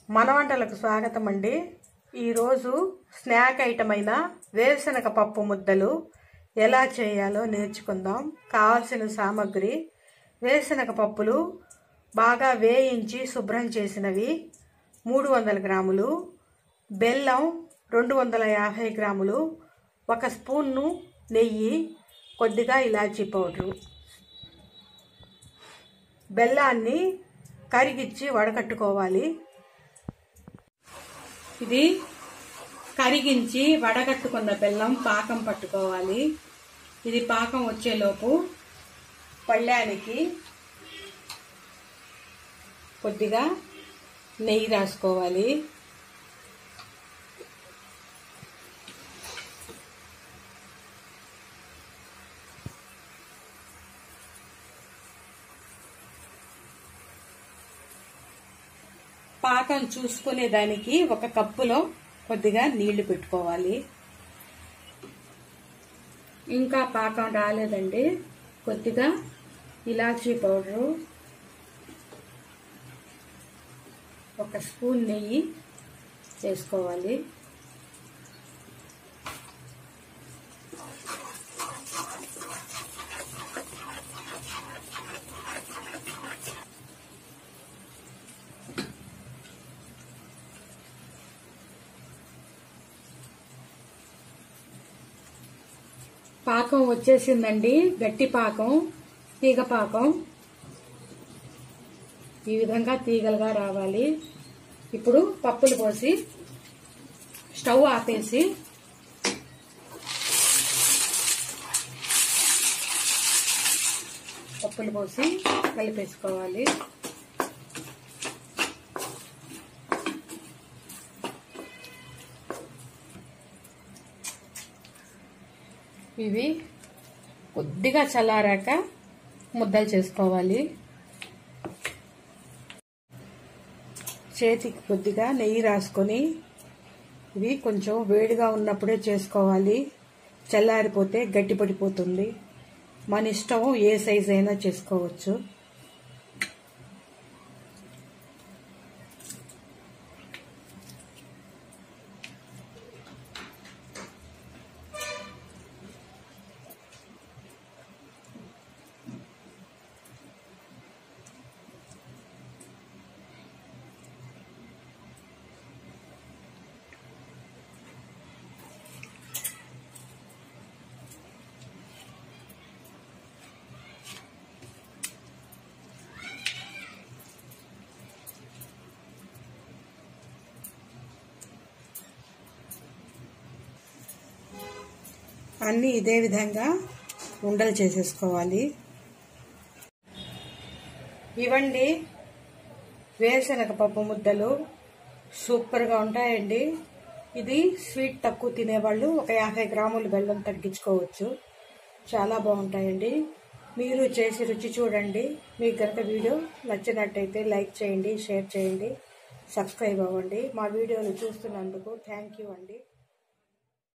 మన వంటలకు స్వాగతం అండి ఈరోజు స్నాక్ ఐటమ్ అయిన వేరుశనగ పప్పు ముద్దలు ఎలా చేయాలో నేర్చుకుందాం కావాల్సిన సామాగ్రి వేరుశనగ పప్పులు బాగా వేయించి శుభ్రం చేసినవి మూడు వందల గ్రాములు బెల్లం రెండు వందల యాభై గ్రాములు ఒక స్పూన్ను నెయ్యి కొద్దిగా ఇలాచీ పౌడరు బెల్లాన్ని కరిగిచ్చి వడకట్టుకోవాలి ఇది కరిగించి వడగట్టుకున్న బెల్లం పాకం పట్టుకోవాలి ఇది పాకం వచ్చేలోపు పళ్ళానికి కొద్దిగా నెయ్యి రాసుకోవాలి పాకం చూసుకునే దానికి ఒక కప్పులో కొద్దిగా నీళ్లు పెట్టుకోవాలి ఇంకా పాకం రాలేదండి కొద్దిగా ఇలాచీ పౌడరు ఒక స్పూన్ నెయ్యి వేసుకోవాలి పాకం వచ్చేసిందండి గట్టి పాకం తీగ పాకం ఈ విధంగా తీగలుగా రావాలి ఇప్పుడు పప్పులు పోసి స్టవ్ ఆపేసి పప్పులు పోసి కలిపేసుకోవాలి ఇవి కొద్దిగా చల్లారాక ముద్దలు చేసుకోవాలి చేతికి కొద్దిగా నెయ్యి రాసుకొని ఇవి కొంచెం వేడిగా ఉన్నప్పుడే చేసుకోవాలి చల్లారిపోతే గట్టిపడిపోతుంది మన ఇష్టం ఏ సైజ్ అయినా చేసుకోవచ్చు అన్నీ ఇదే విధంగా ఉండలు చేసేసుకోవాలి ఇవండి వేరుశనగ పప్పు ముద్దలు సూపర్గా ఉంటాయండి ఇది స్వీట్ తక్కువ తినేవాళ్ళు ఒక యాభై గ్రాములు బెల్లం తగ్గించుకోవచ్చు చాలా బాగుంటాయండి మీరు చేసి రుచి చూడండి మీకు కనుక వీడియో నచ్చినట్టయితే లైక్ చేయండి షేర్ చేయండి సబ్స్క్రైబ్ అవ్వండి మా వీడియోలు చూస్తున్నందుకు థ్యాంక్ యూ అండి